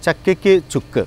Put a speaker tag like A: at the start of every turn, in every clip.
A: ചക്കയ്ക്ക് ചുക്ക്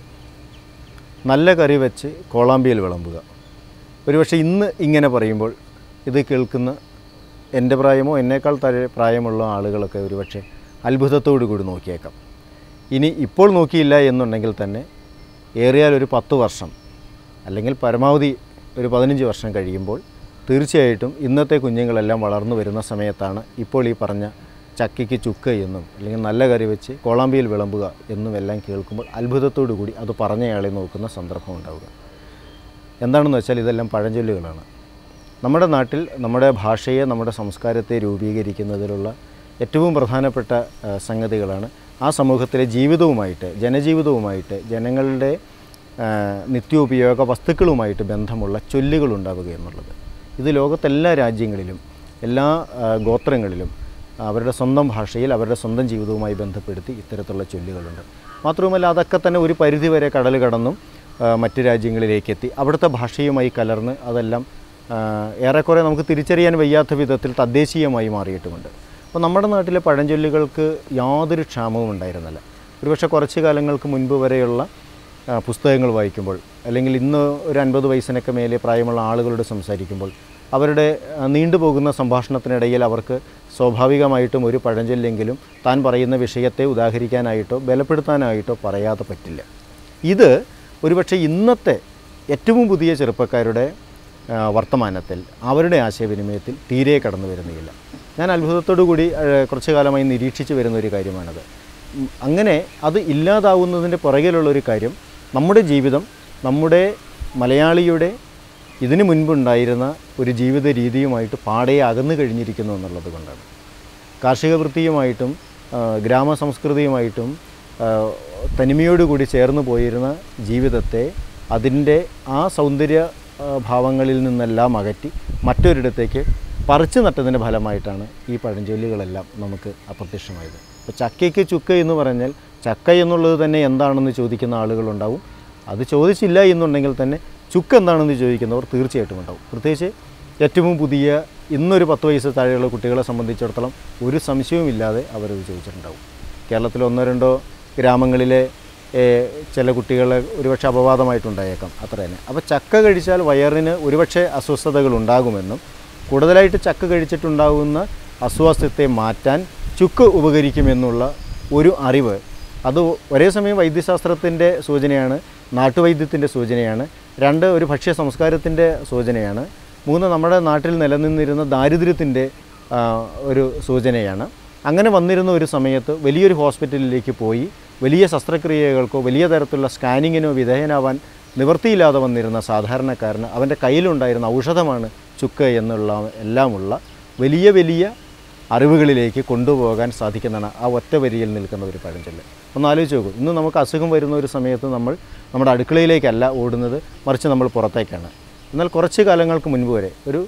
A: നല്ല കറി വെച്ച് കോളാമ്പിയിൽ വിളമ്പുക ഒരുപക്ഷെ ഇന്ന് ഇങ്ങനെ പറയുമ്പോൾ ഇത് കേൾക്കുന്ന എൻ്റെ പ്രായമോ എന്നേക്കാൾ താഴെ പ്രായമുള്ള ആളുകളൊക്കെ ഒരുപക്ഷെ അത്ഭുതത്തോടു കൂടി നോക്കിയേക്കാം ഇനി ഇപ്പോൾ നോക്കിയില്ല എന്നുണ്ടെങ്കിൽ തന്നെ ഏറിയാൽ ഒരു പത്ത് വർഷം അല്ലെങ്കിൽ പരമാവധി ഒരു പതിനഞ്ച് വർഷം കഴിയുമ്പോൾ തീർച്ചയായിട്ടും ഇന്നത്തെ കുഞ്ഞുങ്ങളെല്ലാം വളർന്നു വരുന്ന സമയത്താണ് ഇപ്പോൾ ഈ പറഞ്ഞ ചക്കയ്ക്ക് ചുക്ക് എന്നും അല്ലെങ്കിൽ നല്ല കറി വെച്ച് കോളാമ്പിയിൽ വിളമ്പുക എന്നും എല്ലാം കേൾക്കുമ്പോൾ അത്ഭുതത്തോടു കൂടി അത് പറഞ്ഞയാളെ നോക്കുന്ന സന്ദർഭം ഉണ്ടാവുക എന്താണെന്ന് വെച്ചാൽ ഇതെല്ലാം പഴഞ്ചൊല്ലുകളാണ് നമ്മുടെ നാട്ടിൽ നമ്മുടെ ഭാഷയെ നമ്മുടെ സംസ്കാരത്തെ രൂപീകരിക്കുന്നതിലുള്ള ഏറ്റവും പ്രധാനപ്പെട്ട ആ, സംഗതികളാണ് ആ സമൂഹത്തിലെ ജീവിതവുമായിട്ട് ജനജീവിതവുമായിട്ട് ജനങ്ങളുടെ ആ, നിത്യോപയോഗ വസ്തുക്കളുമായിട്ട് ബന്ധമുള്ള ചൊല്ലുകൾ ഉണ്ടാവുക എന്നുള്ളത് ഇത് ലോകത്തെല്ലാ രാജ്യങ്ങളിലും എല്ലാ ആ, ഗോത്രങ്ങളിലും അവരുടെ സ്വന്തം ഭാഷയിൽ അവരുടെ സ്വന്തം ജീവിതവുമായി ബന്ധപ്പെടുത്തി ഇത്തരത്തിലുള്ള ചൊല്ലുകളുണ്ട് മാത്രവുമല്ല അതൊക്കെ തന്നെ ഒരു പരിധിവരെ കടൽ കടന്നും ആ, മറ്റ് രാജ്യങ്ങളിലേക്ക് എത്തി അവിടുത്തെ ഭാഷയുമായി കലർന്ന് അതെല്ലാം ആ, ഏറെക്കുറെ നമുക്ക് തിരിച്ചറിയാൻ വയ്യാത്ത വിധത്തിൽ തദ്ദേശീയമായി മാറിയിട്ടുമുണ്ട് അപ്പോൾ നമ്മുടെ നാട്ടിലെ പഴഞ്ചൊല്ലുകൾക്ക് യാതൊരു ക്ഷാമവും ഉണ്ടായിരുന്നില്ല ഒരുപക്ഷെ കുറച്ച് കാലങ്ങൾക്ക് മുൻപ് വരെയുള്ള ആ, പുസ്തകങ്ങൾ വായിക്കുമ്പോൾ അല്ലെങ്കിൽ ഇന്ന് ഒരു അൻപത് വയസ്സിനൊക്കെ മേലെ പ്രായമുള്ള ആളുകളോട് സംസാരിക്കുമ്പോൾ അവരുടെ ആ, നീണ്ടുപോകുന്ന സംഭാഷണത്തിനിടയിൽ അവർക്ക് സ്വാഭാവികമായിട്ടും ഒരു പഴഞ്ചൊല്ലെങ്കിലും താൻ പറയുന്ന വിഷയത്തെ ഉദാഹരിക്കാനായിട്ടോ ബലപ്പെടുത്താനായിട്ടോ പറയാതെ പറ്റില്ല ഇത് ഒരുപക്ഷെ ഇന്നത്തെ ഏറ്റവും പുതിയ ചെറുപ്പക്കാരുടെ ആ, വർത്തമാനത്തിൽ അവരുടെ ആശയവിനിമയത്തിൽ തീരെ കടന്നു വരുന്നില്ല ഞാൻ അത്ഭുതത്തോടു കൂടി ആ, കുറച്ചു കാലമായി നിരീക്ഷിച്ചു വരുന്ന ഒരു കാര്യമാണത് ഉം, അങ്ങനെ അത് ഇല്ലാതാവുന്നതിൻ്റെ പുറകിലുള്ള ഒരു കാര്യം നമ്മുടെ ജീവിതം നമ്മുടെ മലയാളിയുടെ ഇതിനു മുൻപുണ്ടായിരുന്ന ഒരു ജീവിത രീതിയുമായിട്ട് പാടെ അകന്നു കഴിഞ്ഞിരിക്കുന്നു എന്നുള്ളത് കൊണ്ടാണ് കാർഷിക വൃത്തിയുമായിട്ടും ആ, ഗ്രാമസംസ്കൃതിയുമായിട്ടും ആ, തനിമയോടുകൂടി ചേർന്ന് പോയിരുന്ന ജീവിതത്തെ അതിൻ്റെ ആ സൗന്ദര്യ ആ, ഭാവങ്ങളിൽ നിന്നെല്ലാം അകറ്റി മറ്റൊരിടത്തേക്ക് പറിച്ചു നട്ടതിൻ്റെ ഫലമായിട്ടാണ് ഈ പഴഞ്ചൊല്ലുകളെല്ലാം നമുക്ക് അപ്രത്യക്ഷമായത് അപ്പോൾ ചക്കയ്ക്ക് ചുക്ക് എന്ന് പറഞ്ഞാൽ ചക്ക എന്നുള്ളത് തന്നെ എന്താണെന്ന് ചോദിക്കുന്ന ആളുകളുണ്ടാവും അത് ചോദിച്ചില്ല എന്നുണ്ടെങ്കിൽ തന്നെ ചുക്ക് എന്താണെന്ന് ചോദിക്കുന്നവർ തീർച്ചയായിട്ടും ഉണ്ടാവും പ്രത്യേകിച്ച് ഏറ്റവും പുതിയ ഇന്നൊരു പത്ത് വയസ്സ് താഴെയുള്ള കുട്ടികളെ സംബന്ധിച്ചിടത്തോളം ഒരു സംശയവുമില്ലാതെ അവരത് ചോദിച്ചിട്ടുണ്ടാവും കേരളത്തിൽ ഒന്നോ രണ്ടോ ഗ്രാമങ്ങളിലെ ഏഹ്, ചില കുട്ടികളെ ഒരുപക്ഷെ അപവാദമായിട്ടുണ്ടായേക്കാം അത്ര തന്നെ അപ്പോൾ ചക്ക കഴിച്ചാൽ വയറിന് ഒരുപക്ഷെ അസ്വസ്ഥതകൾ ഉണ്ടാകുമെന്നും കൂടുതലായിട്ട് ചക്ക കഴിച്ചിട്ടുണ്ടാകുന്ന അസ്വാസ്ഥ്യത്തെ മാറ്റാൻ ചുക്ക് ഉപകരിക്കുമെന്നുള്ള ഒരു അറിവ് അത് ഒരേ സമയം വൈദ്യശാസ്ത്രത്തിൻ്റെ സൂചനയാണ് നാട്ടുവൈദ്യത്തിൻ്റെ സൂചനയാണ് രണ്ട് ഒരു ഭക്ഷ്യ സംസ്കാരത്തിൻ്റെ സൂചനയാണ് മൂന്ന് നമ്മുടെ നാട്ടിൽ നിലനിന്നിരുന്ന ദാരിദ്ര്യത്തിൻ്റെ ആ, ഒരു സൂചനയാണ് അങ്ങനെ വന്നിരുന്ന ഒരു സമയത്ത് വലിയൊരു ഹോസ്പിറ്റലിലേക്ക് പോയി വലിയ ശസ്ത്രക്രിയകൾക്കോ വലിയ തരത്തിലുള്ള സ്കാനിങ്ങിനോ വിധേയനാവാൻ നിവൃത്തിയില്ലാതെ വന്നിരുന്ന സാധാരണക്കാരന് അവൻ്റെ കയ്യിലുണ്ടായിരുന്ന ഔഷധമാണ് ചുക്ക് എന്നുള്ള എല്ലാമുള്ള വലിയ വലിയ അറിവുകളിലേക്ക് കൊണ്ടുപോകാൻ സാധിക്കുന്നതാണ് ആ ഒറ്റ വരിയിൽ നിൽക്കുന്ന ഒരു പഴഞ്ചൊല്ല് ഒന്ന് ആലോചിച്ച് നോക്കൂ ഇന്ന് നമുക്ക് അസുഖം വരുന്ന ഒരു സമയത്ത് നമ്മൾ നമ്മുടെ അടുക്കളയിലേക്കല്ല ഓടുന്നത് മറിച്ച് നമ്മൾ പുറത്തേക്കാണ് എന്നാൽ കുറച്ച് കാലങ്ങൾക്ക് മുൻപ് വരെ ഒരു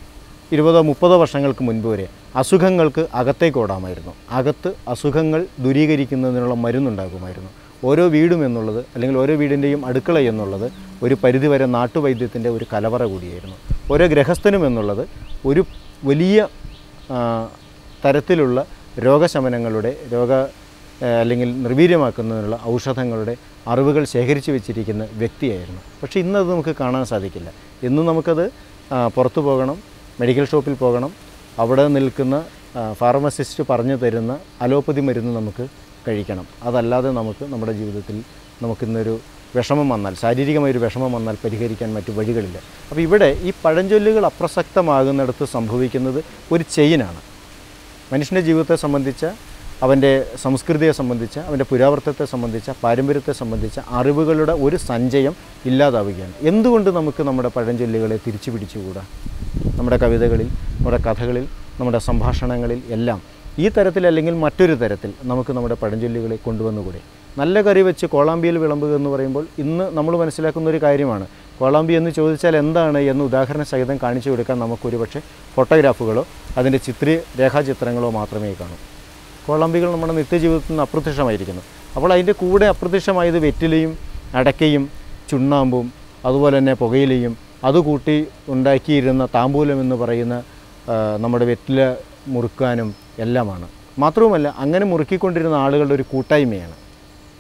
A: ഇരുപതോ മുപ്പതോ വർഷങ്ങൾക്ക് മുൻപ് വരെ അസുഖങ്ങൾക്ക് അകത്തേക്ക് ഓടാമായിരുന്നു അകത്ത് അസുഖങ്ങൾ ദൂരീകരിക്കുന്നതിനുള്ള മരുന്നുണ്ടാകുമായിരുന്നു ഓരോ വീടും എന്നുള്ളത് അല്ലെങ്കിൽ ഓരോ വീടിൻ്റെയും അടുക്കള എന്നുള്ളത് ഒരു പരിധിവരെ നാട്ടുവൈദ്യത്തിൻ്റെ ഒരു കലവറ കൂടിയായിരുന്നു ഓരോ ഗ്രഹസ്ഥനും എന്നുള്ളത് ഒരു വലിയ ആ, തരത്തിലുള്ള രോഗശമനങ്ങളുടെ രോഗ ആ, അല്ലെങ്കിൽ നിർവീര്യമാക്കുന്നതിനുള്ള ഔഷധങ്ങളുടെ അറിവുകൾ ശേഖരിച്ചു വെച്ചിരിക്കുന്ന വ്യക്തിയായിരുന്നു പക്ഷേ ഇന്നത് നമുക്ക് കാണാൻ സാധിക്കില്ല ഇന്ന് നമുക്കത് ആ, പുറത്തു പോകണം മെഡിക്കൽ ഷോപ്പിൽ പോകണം അവിടെ നിൽക്കുന്ന ആ, ഫാർമസിസ്റ്റ് പറഞ്ഞു തരുന്ന അലോപ്പതി മരുന്ന് നമുക്ക് കഴിക്കണം അതല്ലാതെ നമുക്ക് നമ്മുടെ ജീവിതത്തിൽ നമുക്കിന്നൊരു വിഷമം വന്നാൽ ശാരീരികമായ ഒരു വിഷമം വന്നാൽ പരിഹരിക്കാൻ മറ്റു വഴികളില്ല അപ്പോൾ ഇവിടെ ഈ പഴഞ്ചൊല്ലുകൾ അപ്രസക്തമാകുന്നിടത്ത് സംഭവിക്കുന്നത് ഒരു ചെയിനാണ് മനുഷ്യൻ്റെ ജീവിതത്തെ സംബന്ധിച്ച അവൻ്റെ സംസ്കൃതിയെ സംബന്ധിച്ച അവൻ്റെ പുരാവൃത്തത്തെ സംബന്ധിച്ച പാരമ്പര്യത്തെ സംബന്ധിച്ച അറിവുകളുടെ ഒരു സഞ്ചയം ഇല്ലാതാവുകയാണ് എന്തുകൊണ്ട് നമുക്ക് നമ്മുടെ പഴഞ്ചൊല്ലുകളെ തിരിച്ചു പിടിച്ചുകൂടാ നമ്മുടെ കവിതകളിൽ നമ്മുടെ കഥകളിൽ നമ്മുടെ സംഭാഷണങ്ങളിൽ എല്ലാം ഈ തരത്തിൽ അല്ലെങ്കിൽ മറ്റൊരു തരത്തിൽ നമുക്ക് നമ്മുടെ പഴഞ്ചൊല്ലുകളെ കൊണ്ടുവന്നുകൂടെ നല്ല കറി വെച്ച് കോളാമ്പിയിൽ വിളമ്പുക എന്ന് പറയുമ്പോൾ ഇന്ന് നമ്മൾ മനസ്സിലാക്കുന്ന ഒരു കാര്യമാണ് കോളാമ്പി എന്ന് ചോദിച്ചാൽ എന്താണ് എന്ന് ഉദാഹരണ സഹിതം കാണിച്ചു കൊടുക്കാൻ നമുക്കൊരു പക്ഷേ ഫോട്ടോഗ്രാഫുകളോ അതിൻ്റെ ചിത്ര രേഖാചിത്രങ്ങളോ മാത്രമേ കാണൂ കോളാമ്പികൾ നമ്മുടെ നിത്യജീവിതത്തിൽ നിന്ന് അപ്രത്യക്ഷമായിരിക്കുന്നു അപ്പോൾ അതിൻ്റെ കൂടെ അപ്രത്യക്ഷമായത് വെറ്റിലയും അടക്കയും ചുണ്ണാമ്പും അതുപോലെ തന്നെ പുകയിലയും അത് കൂട്ടി ഉണ്ടാക്കിയിരുന്ന താമ്പൂലം എന്ന് പറയുന്ന ആ, നമ്മുടെ വെറ്റില മുറുക്കാനും എല്ലാമാണ് മാത്രവുമല്ല അങ്ങനെ മുറുക്കിക്കൊണ്ടിരുന്ന ആളുകളുടെ ഒരു കൂട്ടായ്മയാണ്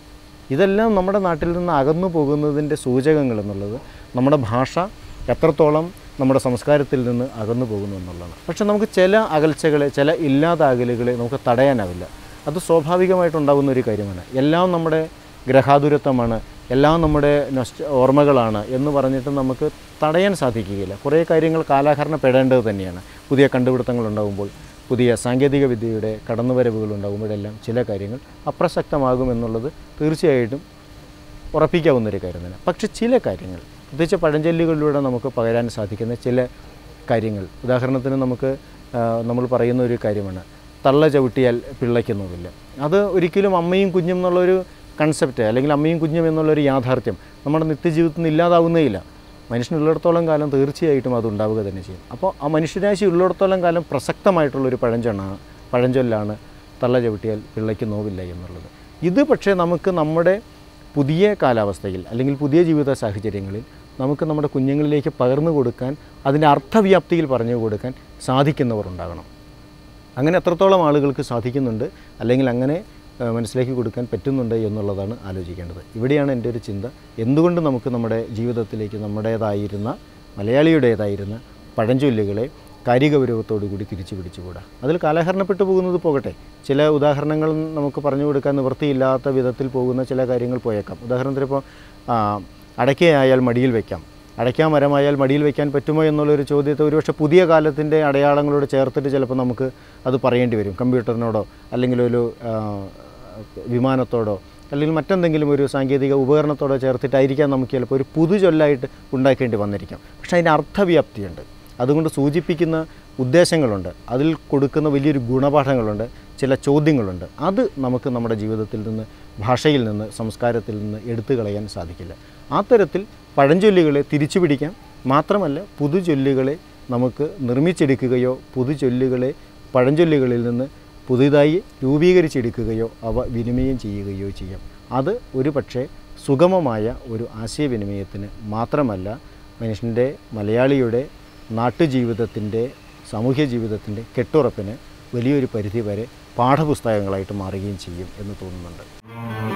A: ഇതെല്ലാം നമ്മുടെ നാട്ടിൽ നിന്ന് അകന്നു പോകുന്നതിൻ്റെ സൂചകങ്ങൾ എന്നുള്ളത് നമ്മുടെ ഭാഷ എത്രത്തോളം നമ്മുടെ സംസ്കാരത്തിൽ നിന്ന് അകന്നു പോകുന്നു എന്നുള്ളതാണ് പക്ഷെ നമുക്ക് ചില അകൽച്ചകളെ ചില ഇല്ലാതാകലുകളെ നമുക്ക് തടയാനാവില്ല അത് സ്വാഭാവികമായിട്ടുണ്ടാകുന്ന ഒരു കാര്യമാണ് എല്ലാം നമ്മുടെ ഗ്രഹാതുരത്വമാണ് എല്ലാം നമ്മുടെ നൊസ്റ്റ ഓർമ്മകളാണ് എന്ന് പറഞ്ഞിട്ട് നമുക്ക് തടയാൻ സാധിക്കുകയില്ല കുറേ കാര്യങ്ങൾ കാലാഹരണപ്പെടേണ്ടത് തന്നെയാണ് പുതിയ കണ്ടുപിടുത്തങ്ങൾ ഉണ്ടാകുമ്പോൾ പുതിയ സാങ്കേതിക വിദ്യയുടെ കടന്നുവരവുകൾ ഉണ്ടാകുമ്പോഴെല്ലാം ചില കാര്യങ്ങൾ അപ്രസക്തമാകും എന്നുള്ളത് തീർച്ചയായിട്ടും ഉറപ്പിക്കാവുന്ന ഒരു കാര്യം തന്നെ പക്ഷേ ചില കാര്യങ്ങൾ പ്രത്യേകിച്ച് പഴഞ്ചൊല്ലുകളിലൂടെ നമുക്ക് പകരാൻ സാധിക്കുന്ന ചില കാര്യങ്ങൾ ഉദാഹരണത്തിന് നമുക്ക് ആ, നമ്മൾ പറയുന്ന ഒരു കാര്യമാണ് തള്ള ചവിട്ടിയാൽ പിള്ളയ്ക്കൊന്നുമില്ല അത് ഒരിക്കലും അമ്മയും കുഞ്ഞും എന്നുള്ളൊരു കൺസെപ്റ്റ് അല്ലെങ്കിൽ അമ്മയും കുഞ്ഞും എന്നുള്ളൊരു യാഥാർത്ഥ്യം നമ്മുടെ നിത്യജീവിതത്തിൽ നിന്ന് ഇല്ലാതാവുന്നേയില്ല മനുഷ്യനുള്ളിടത്തോളം കാലം തീർച്ചയായിട്ടും അത് ഉണ്ടാവുക തന്നെ ചെയ്യും അപ്പോൾ ആ മനുഷ്യരാശി ഉള്ളിടത്തോളം കാലം പ്രസക്തമായിട്ടുള്ളൊരു പഴഞ്ചൊന്നാണ് പഴഞ്ചൊല്ലാണ് തള്ള ചവിട്ടിയാൽ പിള്ളയ്ക്ക് നോവില്ല എന്നുള്ളത് ഇത് പക്ഷേ നമുക്ക് നമ്മുടെ പുതിയ കാലാവസ്ഥയിൽ അല്ലെങ്കിൽ പുതിയ ജീവിത സാഹചര്യങ്ങളിൽ നമുക്ക് നമ്മുടെ കുഞ്ഞുങ്ങളിലേക്ക് പകർന്നു കൊടുക്കാൻ അതിൻ്റെ അർത്ഥവ്യാപ്തിയിൽ പറഞ്ഞു കൊടുക്കാൻ സാധിക്കുന്നവർ ഉണ്ടാകണം അങ്ങനെ എത്രത്തോളം ആളുകൾക്ക് സാധിക്കുന്നുണ്ട് അല്ലെങ്കിൽ അങ്ങനെ ആ, മനസ്സിലാക്കി കൊടുക്കാൻ പറ്റുന്നുണ്ട് എന്നുള്ളതാണ് ആലോചിക്കേണ്ടത് ഇവിടെയാണ് എൻ്റെ ഒരു ചിന്ത എന്തുകൊണ്ട് നമുക്ക് നമ്മുടെ ജീവിതത്തിലേക്ക് നമ്മുടേതായിരുന്ന മലയാളിയുടേതായിരുന്ന പഴഞ്ചൊല്ലുകളെ കാരികൗരവത്തോടു കൂടി തിരിച്ചു പിടിച്ചുകൂടാ അതിൽ കാലഹരണപ്പെട്ടു പോകുന്നത് പോകട്ടെ ചില ഉദാഹരണങ്ങൾ നമുക്ക് പറഞ്ഞു കൊടുക്കാൻ നിവൃത്തിയില്ലാത്ത വിധത്തിൽ പോകുന്ന ചില കാര്യങ്ങൾ പോയേക്കാം ഉദാഹരണത്തിന് ഇപ്പോൾ അടയ്ക്കയായാൽ മടിയിൽ വയ്ക്കാം അടയ്ക്കാ മരമായാൽ മടിയിൽ വയ്ക്കാൻ പറ്റുമോ എന്നുള്ളൊരു ചോദ്യത്തെ ഒരുപക്ഷെ പുതിയ കാലത്തിൻ്റെ അടയാളങ്ങളോട് ചേർത്തിട്ട് ചിലപ്പോൾ നമുക്ക് അത് പറയേണ്ടി വരും കമ്പ്യൂട്ടറിനോടോ അല്ലെങ്കിൽ ഒരു ആ, വിമാനത്തോടോ അല്ലെങ്കിൽ മറ്റെന്തെങ്കിലും ഒരു സാങ്കേതിക ഉപകരണത്തോടോ ചേർത്തിട്ടായിരിക്കാം നമുക്ക് ചിലപ്പോൾ ഒരു പുതുചൊല്ലായിട്ട് ഉണ്ടാക്കേണ്ടി വന്നിരിക്കാം പക്ഷേ അതിൻ്റെ അർത്ഥവ്യാപ്തിയുണ്ട് അതുകൊണ്ട് സൂചിപ്പിക്കുന്ന ഉദ്ദേശങ്ങളുണ്ട് അതിൽ കൊടുക്കുന്ന വലിയൊരു ഗുണപാഠങ്ങളുണ്ട് ചില ചോദ്യങ്ങളുണ്ട് അത് നമുക്ക് നമ്മുടെ ജീവിതത്തിൽ നിന്ന് ഭാഷയിൽ നിന്ന് സംസ്കാരത്തിൽ നിന്ന് എടുത്തു കളയാൻ സാധിക്കില്ല ആ തരത്തിൽ പഴഞ്ചൊല്ലുകളെ തിരിച്ചു പിടിക്കാം മാത്രമല്ല പുതുചൊല്ലുകളെ നമുക്ക് നിർമ്മിച്ചെടുക്കുകയോ പുതുചൊല്ലുകളെ പഴഞ്ചൊല്ലുകളിൽ നിന്ന് പുതുതായി രൂപീകരിച്ചെടുക്കുകയോ അവ വിനിമയം ചെയ്യുകയോ ചെയ്യാം അത് ഒരു പക്ഷേ സുഗമമായ ഒരു ആശയവിനിമയത്തിന് മാത്രമല്ല മനുഷ്യൻ്റെ മലയാളിയുടെ നാട്ടുജീവിതത്തിൻ്റെ സാമൂഹ്യ ജീവിതത്തിൻ്റെ കെട്ടുറപ്പിന് വലിയൊരു പരിധി വരെ പാഠപുസ്തകങ്ങളായിട്ട് മാറുകയും ചെയ്യും എന്ന് തോന്നുന്നുണ്ട്